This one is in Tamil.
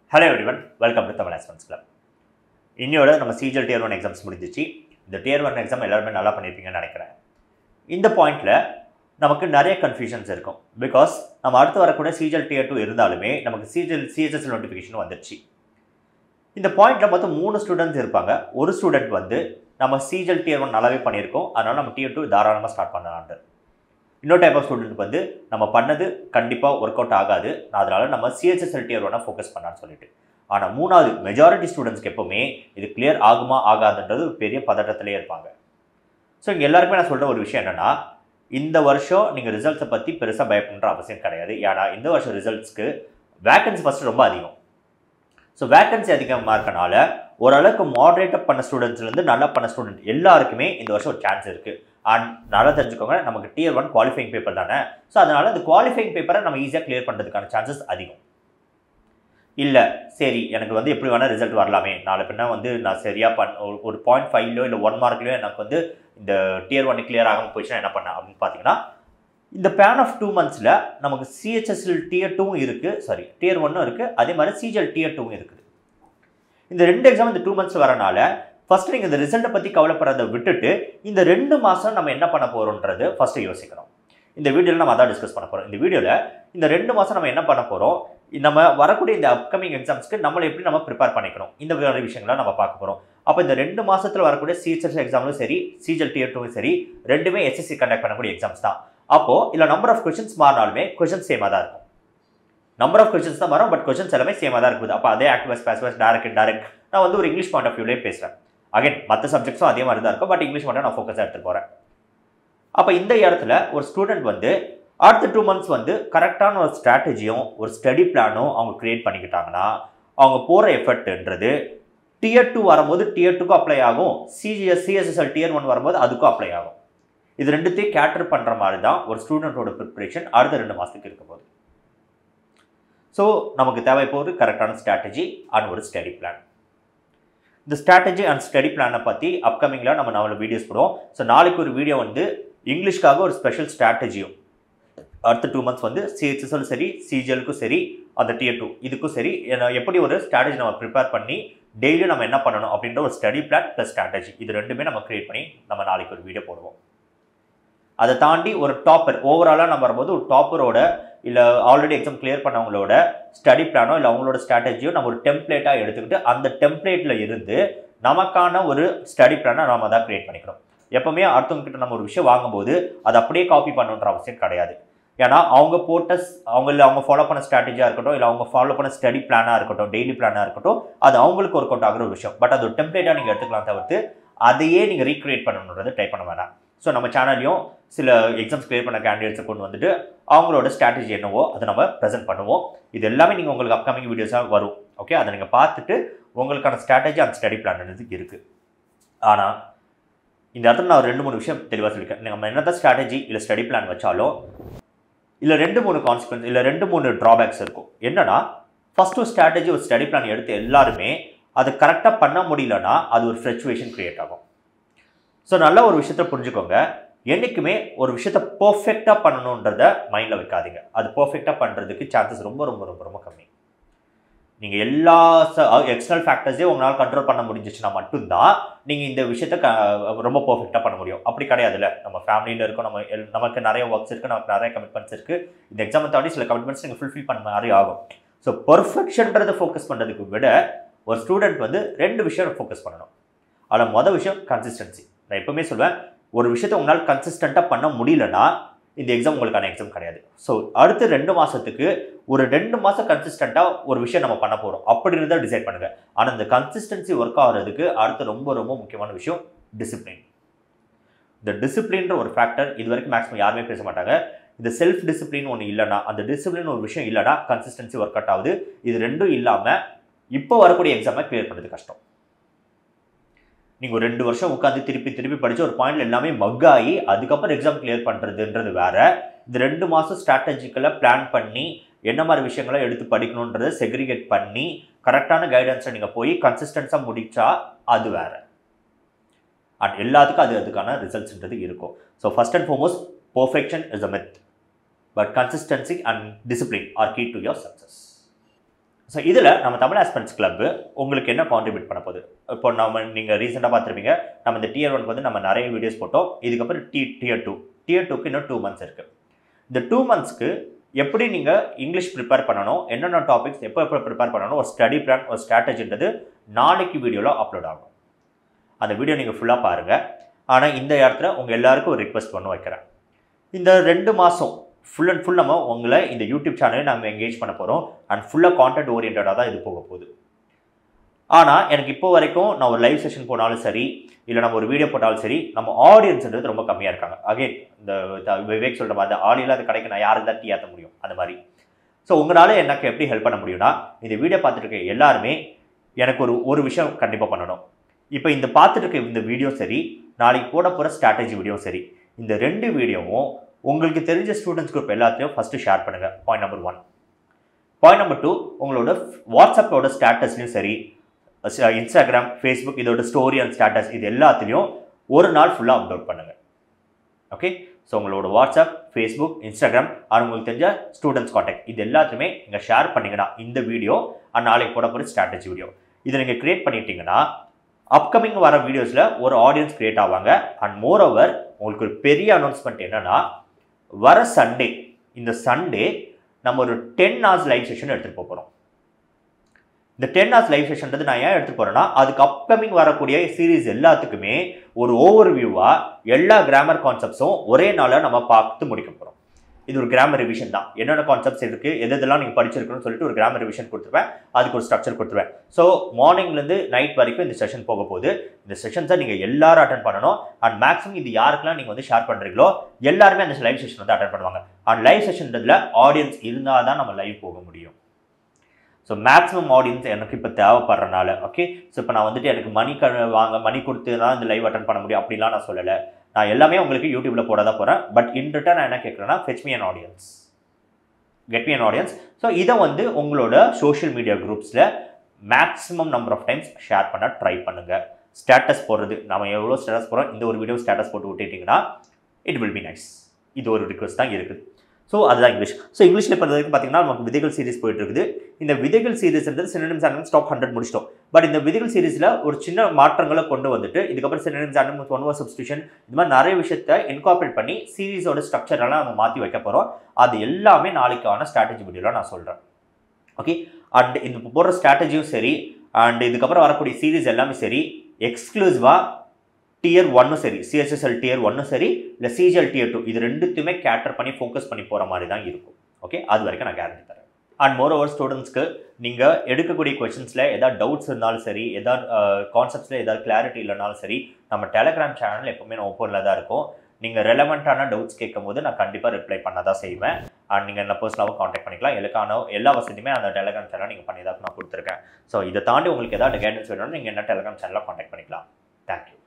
hello everyone welcome to Tamil aspirants club இன்னையோட நம்ம சிஜிஎல் டியர் ஒன் எக்ஸாம்ஸ் முடிஞ்சிச்சு இந்த டியர் ஒன் எக்ஸாம் எல்லாருமே நல்லா பண்ணியிருப்பீங்கன்னு நினைக்கிறேன் இந்த பாயிண்ட்டில் நமக்கு நிறைய கன்ஃபியூஷன்ஸ் இருக்கும் பிகாஸ் நம்ம அடுத்து வரக்கூடிய சிஜிஎல் டியர் டூ இருந்தாலுமே நமக்கு சிஜிஎல் சிஹெச்எஸ் நோட்டிஃபிகேஷன் வந்துருச்சு இந்த பாயிண்ட்டில் மொத்தம் மூணு ஸ்டூடெண்ட்ஸ் இருப்பாங்க ஒரு ஸ்டூடெண்ட் வந்து நம்ம சிஜிஎல் டியர் ஒன் நல்லாவே பண்ணியிருக்கோம் அதனால் நம்ம டியர் டூ தாராளமாக ஸ்டார்ட் பண்ணலான்ட்டு இன்னொரு டைப் ஆஃப் ஸ்டூடெண்ட் வந்து நம்ம பண்ணது கண்டிப்பாக ஒர்க் அவுட் ஆகாது அதனால நம்ம சிஹெச்எஸ்எல் டியர் ஒன்னா ஃபோக்கஸ் பண்ணான்னு சொல்லிட்டு ஆனால் மூணாவது மெஜாரிட்டி ஸ்டூடெண்ட்ஸ்க்கு எப்பவுமே இது கிளியர் ஆகுமா ஆகாதுன்றது ஒரு பெரிய பதட்டத்திலே இருப்பாங்க ஸோ இங்கே எல்லாருக்குமே நான் சொல்கிற ஒரு விஷயம் என்னென்னா இந்த வருஷம் நீங்கள் ரிசல்ட்ஸை பற்றி பெருசாக பயப்படுற அவசியம் கிடையாது ஏன்னா இந்த வருஷம் ரிசல்ட்ஸ்க்கு வேக்கன்சி ஃபஸ்ட்டு ரொம்ப அதிகம் ஸோ வேக்கன்சி அதிகமாக இருக்கனால ஓரளவுக்கு மாடரேட்டப் பண்ண ஸ்டூடெண்ட்ஸ்லேருந்து நல்லா பண்ண ஸ்டூடெண்ட் எல்லாருக்குமே இந்த வருஷம் ஒரு சான்ஸ் இருக்குது அண்ட் நல்லா தெரிஞ்சுக்கோங்க நமக்கு டியர் ஒன் குவாலிஃபைங் பேப்பர் தானே ஸோ அதனால் இந்த குவாலிஃபைங் பேப்பரை நம்ம ஈஸியாக கிளியர் பண்ணுறதுக்கான சான்சஸ் அதிகம் இல்லை சரி எனக்கு வந்து எப்படி வேணால் ரிசல்ட் வரலாமே நாளை பின்னா வந்து நான் சரியாக பண் ஒரு- ஒரு பாயிண்ட் ஃபைவ்லையோ இல்லை ஒன் மார்க்லையோ எனக்கு வந்து இந்த டியர் ஒன் கிளியர் ஆகாமல் போயிடுச்சுன்னா என்ன பண்ணேன் அப்படின்னு பார்த்தீங்கன்னா இந்த பேன் ஆஃப் டூ மந்த்ஸில் நமக்கு சிஹெச்எஸ்எல் டியர் டூவும் இருக்குது சாரி டியர் ஒன்னும் இருக்குது அதே மாதிரி சிஜிஎல் டியர் டூவும் இருக்குது இந்த ரெண்டு எக்ஸாம் இந்த டூ மந்த்ஸ் வரனால ஃபர்ஸ்ட் நீங்கள் இந்த ரிசல்ட்டை பற்றி கவலைப்படுறதை விட்டுட்டு இந்த ரெண்டு மாதம் நம்ம என்ன பண்ண போகிறோன்றது ஃபஸ்ட்டு யோசிக்கணும் இந்த வீடியோவில் நம்ம அதான் டிஸ்கஸ் பண்ண போகிறோம் இந்த வீடியோவில் இந்த ரெண்டு மாதம் நம்ம என்ன பண்ண போகிறோம் நம்ம வரக்கூடிய இந்த அப்கமிங் எக்ஸாம்ஸ்க்கு நம்மளை எப்படி நம்ம ப்ரிப்பேர் பண்ணிக்கணும் இந்த மாதிரி விஷயங்களை நம்ம பார்க்க போகிறோம் அப்போ இந்த ரெண்டு மாசத்துல வரக்கூடிய சிஹெச்எஸ் எக்ஸாமும் சரி சிஜிஎல் டியர் டூவும் சரி ரெண்டுமே எஸ்எஸ்சி கண்டக்ட் பண்ணக்கூடிய எக்ஸாம்ஸ் தான் அப்போது இதில் நம்பர் ஆஃப் கொஷின்ஸ் மாறினாலுமே கொஷின் சேமாக தான் இருக்கும் நம்பர் ஆஃப் கொஷின்ஸ் தான் வரும் பட் கொஷின்ஸ் எல்லாமே சேமாக தான் இருக்குது அப்போ அதே ஆக்டிவஸ் பேசிவஸ் டேரக்ட் டேரக்ட் நான் வந்து ஒரு இங்கிலீஷ் பாயிண்ட் ஆஃப் வியூலேயே பேசுகிறேன் அகைன் மற்ற சப்ஜெக்ட்ஸும் அதே மாதிரி தான் இருக்கும் பட் இங்கிலீஷ் மட்டும் நான் ஃபோக்கஸாக எடுத்துகிட்டு போகிறேன் அப்போ இந்த இடத்துல ஒரு ஸ்டூடெண்ட் வந்து அடுத்த டூ மந்த்ஸ் வந்து கரெக்டான ஒரு ஸ்ட்ராட்டஜியும் ஒரு ஸ்டடி பிளானும் அவங்க க்ரியேட் பண்ணிக்கிட்டாங்கன்னா அவங்க போகிற எஃபர்ட்ன்றது டியர் டூ வரும்போது டியர் டூக்கும் அப்ளை ஆகும் சிஜிஎஸ் சிஎஸ்எஸ்எல் டியர் ஒன் வரும்போது அதுக்கும் அப்ளை ஆகும் இது ரெண்டுத்தையும் கேட்டர் பண்ணுற மாதிரி தான் ஒரு ஸ்டூடெண்ட்டோட ப்ரிப்பரேஷன் அடுத்த ரெண்டு மாதத்துக்கு இருக்க போகுது ஸோ நமக்கு தேவை போகுது கரெக்டான ஸ்ட்ராட்டஜி அண்ட் ஒரு ஸ்டடி பிளான் இந்த ஸ்ட்ராட்டஜி அண்ட் ஸ்டடி பிளானை பற்றி அப்கமிங்கில் நம்ம நாலு வீடியோஸ் போடுவோம் ஸோ நாளைக்கு ஒரு வீடியோ வந்து இங்கிலீஷ்க்காக ஒரு ஸ்பெஷல் ஸ்ட்ராட்டஜியும் அடுத்த டூ மந்த்ஸ் வந்து சிஹெச்எஸ்எல் சரி சிஜிஎலுக்கும் சரி அந்த டியர் டூ இதுக்கும் சரி என்ன- எப்படி ஒரு ஸ்ட்ராட்டஜி நம்ம ப்ரிப்பேர் பண்ணி டெய்லி நம்ம என்ன பண்ணணும் அப்படின்ற ஒரு ஸ்டடி பிளான் ப்ளஸ் ஸ்ட்ராட்டஜி இது ரெண்டுமே நம்ம கிரியேட் பண்ணி நம்ம நாளைக்கு ஒரு வீடியோ போடுவோம் அதை தாண்டி ஒரு டாப்பர் ஓவராலாக நம்ம வரும்போது ஒரு டாப்பரோட இல்லை ஆல்ரெடி எக்ஸாம் கிளியர் பண்ணவங்களோட ஸ்டடி பிளானோ இல்லை அவங்களோட ஸ்ட்ராட்டஜியோ நம்ம ஒரு டெம்ப்ளேட்டாக எடுத்துக்கிட்டு அந்த டெம்ப்ளேட்டில் இருந்து நமக்கான ஒரு ஸ்டடி பிளானை நாம தான் கிரியேட் பண்ணிக்கிறோம் எப்பவுமே அடுத்தவங்க கிட்ட நம்ம ஒரு விஷயம் வாங்கும்போது அதை அப்படியே காப்பி பண்ணணுன்ற அவசியம் கிடையாது ஏன்னா அவங்க போட்ட ஸ்- அவங்க இல்லை அவங்க ஃபாலோ பண்ண ஸ்ட்ராட்டஜியாக இருக்கட்டும் இல்லை அவங்க ஃபாலோ பண்ண ஸ்டடி பிளானாக இருக்கட்டும் டெய்லி பிளானாக இருக்கட்டும் அது அவங்களுக்கு ஒர்க் அவுட் ஆகிற ஒரு விஷயம் பட் அது ஒரு டெம்ப்ளேட்டாக நீங்கள் எடுத்துக்கலாம் தவிர்த்து அதையே நீங்கள் ரீக்ரியேட் பண்ணணுன்றது ட்ரை பண்ண வேணாம் ஸோ நம்ம சேனல்லையும் சில எக்ஸாம்ஸ் கிளியர் பண்ண கேண்டிடேட்ஸை கொண்டு வந்துட்டு அவங்களோட ஸ்ட்ராட்டஜி என்னவோ அதை நம்ம ப்ரெசென்ட் பண்ணுவோம் இது எல்லாமே நீங்கள் உங்களுக்கு அப்கமிங் வீடியோஸாக வரும் ஓகே அதை நீங்கள் பார்த்துட்டு உங்களுக்கான ஸ்ட்ராட்டஜி அண்ட் ஸ்டடி பிளான் இருக்குது ஆனால் இந்த இடத்துல நான் ஒரு ரெண்டு மூணு விஷயம் தெளிவாக சொல்லியிருக்கேன் நம்ம என்ன தான் ஸ்ட்ராட்டஜி இல்லை ஸ்டடி பிளான் வச்சாலும் இல்லை ரெண்டு மூணு கான்சிக்வன்ஸ் இல்லை ரெண்டு மூணு ட்ராபேக்ஸ் இருக்கும் என்னன்னா ஃபர்ஸ்ட் ஒரு ஸ்ட்ராட்டஜி ஒரு ஸ்டடி பிளான் எடுத்து எல்லாருமே அது கரெக்டாக பண்ண முடியலன்னா அது ஒரு ஃப்ளக்சுவேஷன் கிரியேட் ஆகும் ஸோ நல்ல ஒரு விஷயத்த புரிஞ்சுக்கோங்க என்றைக்குமே ஒரு விஷயத்த பர்ஃபெக்டாக பண்ணணுன்றத மைண்டில் வைக்காதீங்க அது பர்ஃபெக்டாக பண்ணுறதுக்கு சான்சஸ் ரொம்ப ரொம்ப ரொம்ப ரொம்ப கம்மி நீங்கள் எல்லா எக்ஸ்டர்னல் ஃபேக்டர்ஸே உங்களால் கண்ட்ரோல் பண்ண முடிஞ்சிச்சுன்னா மட்டும்தான் நீங்கள் இந்த விஷயத்த க- ரொம்ப பர்ஃபெக்டாக பண்ண முடியும் அப்படி கிடையாதுல்ல நம்ம ஃபேமிலியில் இருக்கோம் நம்ம எல்- நமக்கு நிறைய ஒர்க்ஸ் இருக்குது நமக்கு நிறைய கமிட்மெண்ட்ஸ் இருக்குது இந்த எக்ஸாமை தாண்டி சில கமிட்மெண்ட்ஸ் நீங்கள் ஃபுல்ஃபில் பண்ண மாதிரி ஆகும் ஸோ பர்ஃபெக்ஷன்றதை ஃபோக்கஸ் பண்ணுறதுக்கு விட ஒரு ஸ்டூடெண்ட் வந்து ரெண்டு விஷயம் ஃபோக்கஸ் பண்ணணும் அதில் மொதல் விஷயம் கன்சிஸ்டன்சி நான் எப்பவுமே சொல்வேன் ஒரு விஷயத்தை உங்களால் கன்சிஸ்டண்ட்டாக பண்ண முடியலன்னா இந்த எக்ஸாம் உங்களுக்கான எக்ஸாம் கிடையாது ஸோ அடுத்த ரெண்டு மாதத்துக்கு ஒரு ரெண்டு மாதம் கன்சிஸ்டண்ட்டாக ஒரு விஷயம் நம்ம பண்ண போகிறோம் அப்படி இருந்தால் டிசைட் பண்ணுங்கள் ஆனால் இந்த கன்சிஸ்டன்சி ஒர்க் ஆகிறதுக்கு அடுத்து ரொம்ப ரொம்ப முக்கியமான விஷயம் டிசிப்ளின் இந்த டிசிப்ளின்ற ஒரு ஃபேக்டர் இது வரைக்கும் மேக்ஸிமம் யாருமே பேச மாட்டாங்க இந்த செல்ஃப் டிசிப்ளின் ஒன்று இல்லைனா அந்த டிசிப்ளின் ஒரு விஷயம் இல்லைனா கன்சிஸ்டன்சி ஒர்க் அவுட் ஆகுது இது ரெண்டும் இல்லாமல் இப்போ வரக்கூடிய எக்ஸாமை கிளியர் பண்ணுறது கஷ்டம் நீங்கள் ஒரு ரெண்டு வருஷம் உட்காந்து திருப்பி திருப்பி படித்து ஒரு பாயிண்ட்ல எல்லாமே மக்காகி அதுக்கப்புறம் எக்ஸாம் கிளியர் பண்ணுறதுன்றது வேற இந்த ரெண்டு மாதம் ஸ்ட்ராட்டஜிக்கலாக பிளான் பண்ணி என்ன மாதிரி விஷயங்களை எடுத்து படிக்கணுன்றதை செக்ரிகேட் பண்ணி கரெக்டான கைடன்ஸை நீங்கள் போய் கன்சிஸ்டன்ஸாக முடிச்சா அது வேற அண்ட் எல்லாத்துக்கும் அது அதுக்கான ரிசல்ட்ஸ்ன்றது இருக்கும் so first and foremost perfection is a myth but consistency and discipline are key to your success so இதில் நம்ம தமிழ் ஆஸ்பென்ஸ் கிளப்பு உங்களுக்கு என்ன கான்ட்ரிபியூட் பண்ண போகுது இப்போ நம்ம நீங்கள் ரீசெண்டாக பார்த்துருப்பீங்க நம்ம இந்த டியர் ஒன்க்கு வந்து நம்ம நிறைய வீடியோஸ் போட்டோம் இதுக்கப்புறம் டி டியர் டூ டியர் டூக்கு இன்னும் டூ மந்த்ஸ் இருக்குது இந்த டூ மந்த்ஸ்க்கு எப்படி நீங்கள் இங்கிலீஷ் ப்ரிப்பேர் பண்ணணும் என்னென்ன டாபிக்ஸ் எப்போ எப்போ ப்ரிப்பேர் பண்ணணும் ஒரு ஸ்டடி பிளான் ஒரு ஸ்ட்ராட்டஜின்றது நாளைக்கு வீடியோவில் அப்லோட் ஆகும் அந்த வீடியோ நீங்கள் ஃபுல்லாக பாருங்கள் ஆனால் இந்த இடத்துல உங்கள் எல்லாருக்கும் ஒரு ரிக்வெஸ்ட் பண்ண வைக்கிறேன் இந்த ரெண்டு மாதம் ஃபுல் அண்ட் ஃபுல் நம்ம உங்களை இந்த யூடியூப் சேனலை நம்ம எங்கேஜ் பண்ண போகிறோம் அண்ட் ஃபுல்லாக கான்டென்ட் ஓரியன்டாக தான் இது போக போகுது ஆனால் எனக்கு இப்போ வரைக்கும் நான் ஒரு லைவ் செஷன் போனாலும் சரி இல்லை நம்ம ஒரு வீடியோ போட்டாலும் சரி நம்ம ஆடியன்ஸ்ன்றது ரொம்ப கம்மியாக இருக்காங்க அகைன் இந்த த- விவேக் சொல்கிற மாதிரி அந்த ஆடியில் அது கிடைக்க நான் யாருக்கு தான் டீ ஏற்ற முடியும் அந்த மாதிரி ஸோ உங்களால் எனக்கு எப்படி ஹெல்ப் பண்ண முடியும்னா இந்த வீடியோ பார்த்துட்டு இருக்க எல்லாருமே எனக்கு ஒரு ஒரு விஷயம் கண்டிப்பாக பண்ணணும் இப்போ இந்த பார்த்துட்டு இருக்க இந்த வீடியோ சரி நாளைக்கு போட போகிற ஸ்ட்ராட்டஜி வீடியோ சரி இந்த ரெண்டு வீடியோவும் உங்களுக்கு தெரிஞ்ச ஸ்டூடெண்ட்ஸ் குரூப் எல்லாத்தையும் ஃபஸ்ட்டு ஷேர் பண்ணுங்கள் point number one point number two உங்களோட வாட்ஸ்அப்போட ஸ்டேட்டஸ்லையும் சரி அஹ் இன்ஸ்டாகிராம் ஃபேஸ்புக் இதோட ஸ்டோரி அண்ட் ஸ்டேட்டஸ் இது எல்லாத்துலேயும் ஒரு நாள் ஃபுல்லாக அப்லோட் பண்ணுங்கள் ஓகே ஸோ உங்களோட வாட்ஸ்அப் ஃபேஸ்புக் இன்ஸ்டாகிராம் அது உங்களுக்கு தெரிஞ்ச ஸ்டூடெண்ட்ஸ் காண்டாக்ட் இது எல்லாத்தையுமே நீங்கள் ஷேர் பண்ணிங்கன்னா இந்த வீடியோ அண்ட் நாளைக்கு போட போகிற ஸ்ட்ராட்டஜி வீடியோ இதை நீங்கள் க்ரியேட் பண்ணிட்டீங்கன்னா அப்கமிங் வர வீடியோஸில் ஒரு ஆடியன்ஸ் க்ரியேட் ஆவாங்க அண்ட் மோர் ஓவர் உங்களுக்கு ஒரு பெரிய அனௌன்ஸ்மெண்ட் என்னன்னா வர சண்டே இந்த சண்டே நம்ம ஒரு டென் ஹவர்ஸ் லைவ் செஷன் எடுத்துகிட்டு போகிறோம் இந்த டென் ஹவர்ஸ் லைவ் செஷன்றது நான் ஏன் எடுத்துட்டு போறேன்னா அதுக்கு அப்கமிங் வரக்கூடிய சீரிஸ் எல்லாத்துக்குமே ஒரு ஓவர் வியூவாக எல்லா கிராமர் கான்செப்ட்ஸும் ஒரே நாளில் நம்ம பார்த்து முடிக்க போகிறோம் இது ஒரு கிராமர் ரிவிஷன் தான் என்னென்ன கான்செப்ட்ஸ் இருக்குது எது எதெல்லாம் நீங்கள் படிச்சிருக்கணும்னு சொல்லிட்டு ஒரு கிராமர் ரிவிஷன் கொடுத்துருவேன் அதுக்கு ஒரு ஸ்ட்ரக்சர் கொடுத்துருவேன் ஸோ மார்னிங்லேருந்து நைட் வரைக்கும் இந்த செஷன் போக போகுது இந்த செஷன்ஸை நீங்கள் எல்லாரும் அட்டன் பண்ணணும் அண்ட் மேக்ஸிமம் இது யாருக்கெல்லாம் நீங்கள் வந்து ஷேர் பண்ணுறீங்களோ எல்லாருமே அந்த லைவ் செஷன் வந்து அட்டன் பண்ணுவாங்க அண்ட் லைவ் செஷன்றதுல ஆடியன்ஸ் இருந்தால் தான் நம்ம லைவ் போக முடியும் ஸோ மேக்ஸிமம் ஆடியன்ஸ் எனக்கு இப்போ தேவைப்படுறனால ஓகே ஸோ இப்போ நான் வந்துட்டு எனக்கு மணி க வாங்க மணி கொடுத்து தான் இந்த லைவ் அட்டன் பண்ண முடியும் அப்படிலாம் நான் சொல்லலை நான் எல்லாமே உங்களுக்கு யூடியூப்ல போட தான் போகிறேன் பட் இன் ரிட்டர்ன் நான் என்ன கேட்குறேன்னா fetch me an audience get me an audience so இதை வந்து உங்களோட சோஷியல் மீடியா குரூப்ஸில் maximum number of times share பண்ண ட்ரை பண்ணுங்கள் ஸ்டேட்டஸ் போடுறது நம்ம எவ்வளோ ஸ்டேட்டஸ் போடுறோம் இந்த ஒரு வீடியோ ஸ்டேட்டஸ் போட்டு விட்டுட்டிங்கன்னா இட் வில் பி நைஸ் இது ஒரு ரிக்வஸ்ட் தான் இருக்குது ஸோ அதுதான் இங்கிலீஷ் ஸோ இங்கிலீஷில் பொறுத்த வரைக்கும் பார்த்தீங்கன்னா நமக்கு விதைகள் சீரிஸ் போயிட்டு இருக்குது இந்த விதைகள் சீரிஸ்ன்றது சினிம்ஸ் அண்ட் ஸ்டாப் ஹண்ட்ரட் முடிச்சிட்டோம் பட் இந்த விதைகள் சீரிஸில் ஒரு சின்ன மாற்றங்களை கொண்டு வந்துட்டு இதுக்கப்புறம் synonyms and one word substitution இது மாதிரி நிறைய விஷயத்தை இன்கார்பரேட் பண்ணி சீரிஸோட ஸ்ட்ரக்சரெல்லாம் நம்ம மாற்றி வைக்க போகிறோம் அது எல்லாமே நாளைக்கான ஸ்ட்ராட்டஜி வீடியோவில் நான் சொல்கிறேன் ஓகே அண்ட் இந்த போடுற ஸ்ட்ராட்டஜியும் சரி அண்ட் இதுக்கப்புறம் வரக்கூடிய சீரிஸ் எல்லாமே சரி எக்ஸ்க்ளூசிவாக டியர் ஒன்னும் சரி சிஎஸ்எஸ்எல் டியர் ஒன்னும் சரி இல்லை சிஜிஎல் டியர் டூ இது ரெண்டுத்தையுமே கேட்டர் பண்ணி ஃபோக்கஸ் பண்ணி போகிற மாதிரி தான் இருக்கும் ஓகே அது வரைக்கும் நான் கேரண்டி தரேன் அண்ட் மோர் ஓவர் ஸ்டூடெண்ட்ஸ்க்கு நீங்கள் எடுக்கக்கூடிய கொஷின்ஸில் ஏதாவது டவுட்ஸ் இருந்தாலும் சரி ஏதாவது கான்செப்ட்ஸில் ஏதாவது கிளாரிட்டி இல்லைனாலும் சரி நம்ம டெலகிராம் சேனல் எப்போவுமே நான் ஓப்பனில் தான் இருக்கும் நீங்கள் ரெலவெண்ட்டான டவுட்ஸ் கேட்கும் போது நான் கண்டிப்பாக ரிப்ளை பண்ண தான் செய்வேன் அண்ட் நீங்கள் என்ன பர்சனலாகவும் காண்டாக்ட் பண்ணிக்கலாம் எனக்கான எல்லா வசதியுமே அந்த டெலகிராம் சேனல் நீங்கள் பண்ணி தான் நான் கொடுத்துருக்கேன் ஸோ இதை தாண்டி உங்களுக்கு ஏதாவது கைடன்ஸ் வேணும்னா நீங்கள் என்ன டெலகிராம் சேனலில் காண்டாக்ட் பண்ணிக்கலாம் தேங்க்யூ